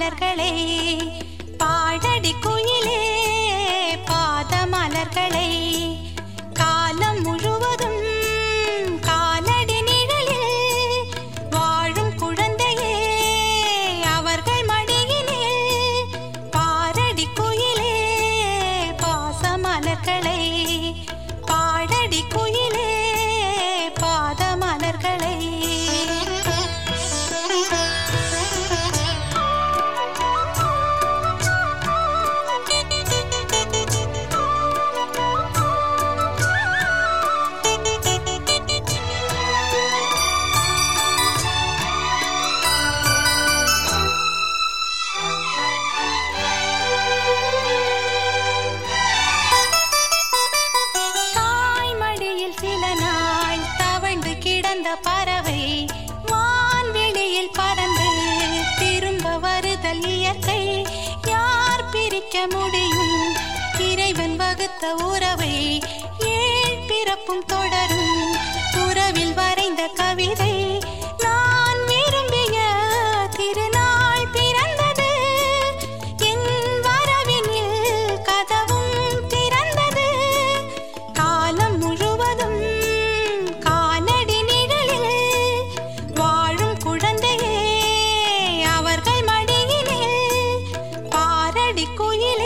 மலர்களை பாடடி குயிலே பாத மலர்களை காலம் முழுவதும் காலடி நிழலில் வாழும் குழந்தையே அவர்கள் மடியினில் பாரடி குயிலே பாச மலர்களை பாடடி குயிலே பாத மலர்களை தாய் மடியில் சில நாள் தவழ்ந்து கிடந்த பறவை வான்வெளியில் பறந்து திரும்ப வருதல் இயற்கை யார் பிரிக்க முடியும் இறைவன் வகுத்த உறவை ஏழ் பிறப்பும் தொடரும் உறவில் வரைந்த கவிதை நான் விரும்பிய திருநாள் பிறந்தது என் வரவினில் கதவும் திறந்தது காலம் முழுவதும் காலடி நிழலில் வாழும் குழந்தையே அவர்கள் மடியினில் பாரடி குயிலே